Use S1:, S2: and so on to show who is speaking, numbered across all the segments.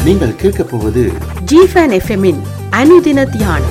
S1: நீங்கள் கேட்கப் போவது
S2: ஜிஃபன் எஃப்எம்மின் அனுதின தியானம்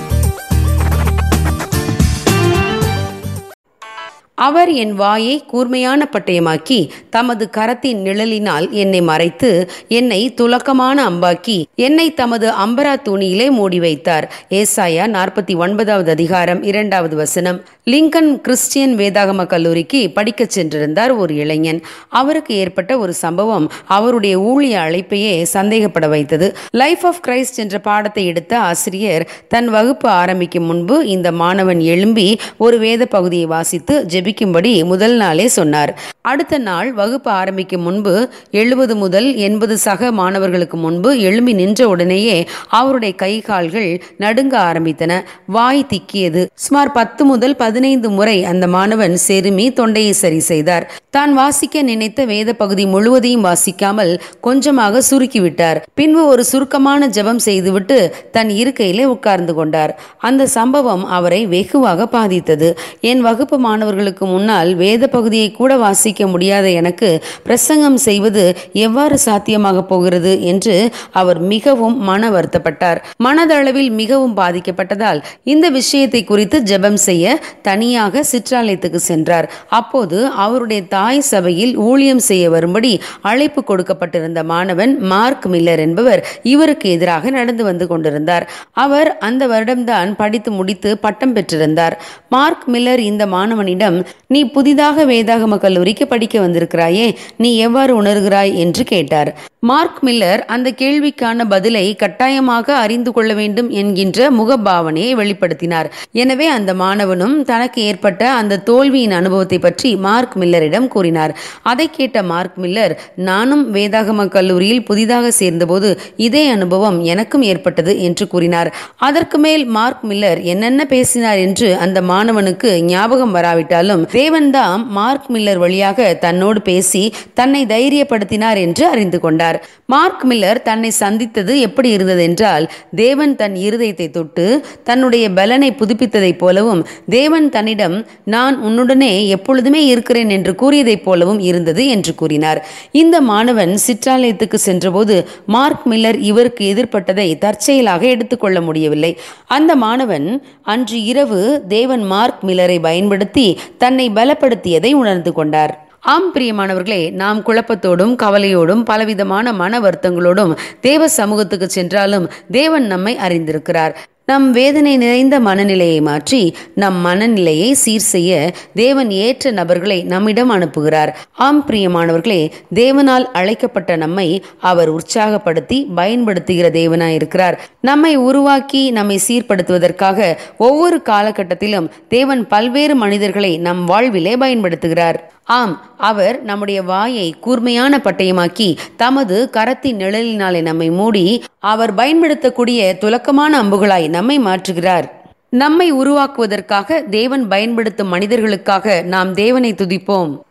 S3: அவர் என் வாயை கூர்மையான பட்டயமாக்கி தமது கரத்தின் நிழலினால் என்னை மறைத்து என்னை துலக்கமான அம்பாக்கி என்னை தமது அம்பரா துணியிலே மூடி வைத்தார் ஏசாயா நாற்பத்தி ஒன்பதாவது அதிகாரம் இரண்டாவது வசனம் லிங்கன் கிறிஸ்டியன் வேதாகம கல்லூரிக்கு படிக்கச் சென்றிருந்தார் ஒரு இளைஞன் அவருக்கு ஏற்பட்ட ஒரு சம்பவம் அவருடைய ஊழிய அழைப்பையே சந்தேகப்பட வைத்தது லைஃப் ஆஃப் கிரைஸ்ட் என்ற பாடத்தை எடுத்த ஆசிரியர் தன் வகுப்பு ஆரம்பிக்கும் முன்பு இந்த மாணவன் எழும்பி ஒரு வேத பகுதியை வாசித்து ஜெபிக்கும்படி முதல் நாளே சொன்னார் அடுத்த நாள் வகுப்பு ஆரம்பிக்கும் முன்பு எழுபது முதல் எண்பது சக மாணவர்களுக்கு முன்பு எழும்பி நின்ற உடனேயே அவருடைய கை கால்கள் நடுங்க ஆரம்பித்தன வாய் திக்கியது சுமார் பத்து முதல் பதினைந்து முறை அந்த மாணவன் செருமி தொண்டையை சரி செய்தார் தான் வாசிக்க நினைத்த வேத பகுதி முழுவதையும் வாசிக்காமல் கொஞ்சமாக சுருக்கிவிட்டார் பின்பு ஒரு சுருக்கமான ஜெபம் செய்துவிட்டு தன் இருக்கையிலே உட்கார்ந்து கொண்டார் அந்த சம்பவம் அவரை வெகுவாக பாதித்தது என் வகுப்பு மாணவர்களுக்கு முன்னால் வேத பகுதியை கூட வாசிக்க முடியாத எனக்கு பிரசங்கம் செய்வது எவ்வாறு சாத்தியமாக போகிறது என்று அவர் மிகவும் மன வருத்தப்பட்டார் மனதளவில் மிகவும் பாதிக்கப்பட்டதால் இந்த விஷயத்தை குறித்து ஜெபம் செய்ய தனியாக சிற்றாலயத்துக்கு சென்றார் அப்போது அவருடைய தாய் சபையில் ஊழியம் செய்ய வரும்படி அழைப்பு கொடுக்கப்பட்டிருந்த மாணவன் மார்க் மில்லர் என்பவர் இவருக்கு எதிராக நடந்து வந்து கொண்டிருந்தார் அவர் அந்த வருடம்தான் படித்து முடித்து பட்டம் பெற்றிருந்தார் மார்க் மில்லர் இந்த மாணவனிடம் நீ புதிதாக வேதாகம கல்லூரிக்கு படிக்க வந்திருக்கிறாயே நீ எவ்வாறு உணர்கிறாய் என்று கேட்டார் மார்க் மில்லர் அந்த கேள்விக்கான பதிலை கட்டாயமாக அறிந்து கொள்ள வேண்டும் என்கின்ற முகபாவனையை வெளிப்படுத்தினார் எனவே அந்த மாணவனும் தனக்கு ஏற்பட்ட அந்த தோல்வியின் அனுபவத்தை பற்றி மார்க் மில்லரிடம் கூறினார் அதை கேட்ட மார்க் மில்லர் நானும் வேதாகம கல்லூரியில் புதிதாக சேர்ந்தபோது இதே அனுபவம் எனக்கும் ஏற்பட்டது என்று கூறினார் அதற்கு மேல் மார்க் மில்லர் என்னென்ன பேசினார் என்று அந்த மாணவனுக்கு ஞாபகம் வராவிட்டாலும் தேவன்தாம் மார்க் மில்லர் வழியாக தன்னோடு பேசி தன்னை தைரியப்படுத்தினார் என்று அறிந்து கொண்டார் மார்க் மில்லர் தன்னை சந்தித்தது எப்படி இருந்தது என்றால் தேவன் தன் இருதயத்தை தொட்டு தன்னுடைய பலனை புதுப்பித்ததைப் போலவும் தேவன் தன்னிடம் நான் உன்னுடனே எப்பொழுதுமே இருக்கிறேன் என்று கூறியதைப் போலவும் இருந்தது என்று கூறினார் இந்த மாணவன் சிற்றாலயத்துக்கு சென்றபோது மார்க் மில்லர் இவருக்கு எதிர்ப்பட்டதை தற்செயலாக எடுத்துக்கொள்ள முடியவில்லை அந்த மாணவன் அன்று இரவு தேவன் மார்க் மில்லரை பயன்படுத்தி தன்னை பலப்படுத்தியதை உணர்ந்து கொண்டார் ஆம் பிரியமானவர்களே நாம் குழப்பத்தோடும் கவலையோடும் பலவிதமான மன வருத்தங்களோடும் தேவ சமூகத்துக்கு சென்றாலும் தேவன் நம்மை அறிந்திருக்கிறார் நம் வேதனை நிறைந்த மனநிலையை மாற்றி நம் மனநிலையை சீர் செய்ய தேவன் ஏற்ற நபர்களை நம்மிடம் அனுப்புகிறார் ஆம் பிரியமானவர்களே தேவனால் அழைக்கப்பட்ட நம்மை அவர் உற்சாகப்படுத்தி பயன்படுத்துகிற தேவனாயிருக்கிறார் நம்மை உருவாக்கி நம்மை சீர்படுத்துவதற்காக ஒவ்வொரு காலகட்டத்திலும் தேவன் பல்வேறு மனிதர்களை நம் வாழ்விலே பயன்படுத்துகிறார் ஆம் அவர் நம்முடைய வாயை கூர்மையான பட்டயமாக்கி தமது கரத்தின் நிழலினாலே நம்மை மூடி அவர் பயன்படுத்தக்கூடிய துலக்கமான அம்புகளாய் நம்மை மாற்றுகிறார் நம்மை உருவாக்குவதற்காக தேவன் பயன்படுத்தும் மனிதர்களுக்காக நாம் தேவனை துதிப்போம்